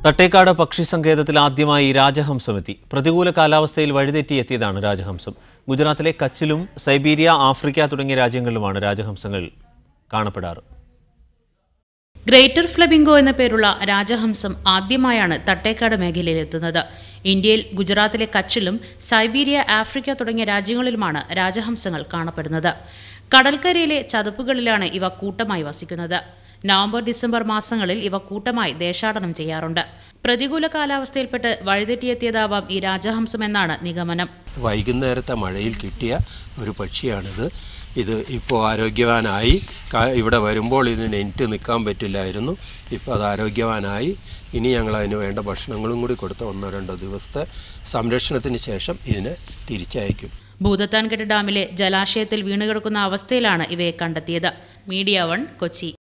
തട്ടേക്കാട് പക്ഷി സങ്കേതത്തിൽ ആദ്യമായി രാജഹംസമെത്തി പ്രതികൂല കാലാവസ്ഥയിൽ വഴിതെറ്റിയെത്തിയതാണ് രാജഹംസം ഗുജറാത്തിലെ കച്ചിലും സൈബീരിയ ആഫ്രിക്ക തുടങ്ങിയ രാജ്യങ്ങളിലുമാണ് രാജഹംസങ്ങൾ കാണപ്പെടാറ് ഗ്രേറ്റർ ഫ്ലമിംഗോ എന്ന പേരുള്ള രാജഹംസം ആദ്യമായാണ് തട്ടേക്കാട് മേഖലയിലെത്തുന്നത് ഇന്ത്യയിൽ ഗുജറാത്തിലെ കച്ചിലും സൈബീരിയ ആഫ്രിക്ക തുടങ്ങിയ രാജ്യങ്ങളിലുമാണ് രാജഹംസങ്ങൾ കാണപ്പെടുന്നത് കടൽക്കരയിലെ ചതുപ്പുകളിലാണ് ഇവ കൂട്ടമായി വസിക്കുന്നത് നവംബർ ഡിസംബർ മാസങ്ങളിൽ ഇവ കൂട്ടമായി ദേശാടനം ചെയ്യാറുണ്ട് പ്രതികൂല കാലാവസ്ഥയിൽപ്പെട്ട് വഴിതെറ്റിയെത്തിയതാവാം ഈ രാജഹംസം എന്നാണ് നിഗമനം വൈകുന്നേരത്തെ മഴയിൽ കിട്ടിയ ഒരു പക്ഷിയാണിത് ഇത് ഇപ്പോൾ ആരോഗ്യവാനായി ക- ഇവിടെ വരുമ്പോൾ ഇതിന് നെറ്റ് നിൽക്കാൻ പറ്റില്ലായിരുന്നു ഇപ്പോൾ അത് ആരോഗ്യവാനായി ഇനി ഞങ്ങൾ അതിന് വേണ്ട ഭക്ഷണങ്ങളും കൂടി കൊടുത്ത് ഒന്നോ രണ്ടോ ദിവസത്തെ സംരക്ഷണത്തിന് ശേഷം ഇതിനെ തിരിച്ചയക്കും ഭൂതത്താൻകെട്ട് ഡാമിലെ ജലാശയത്തിൽ വീണുകിടക്കുന്ന അവസ്ഥയിലാണ് ഇവയെ കണ്ടെത്തിയത് മീഡിയ വൺ കൊച്ചി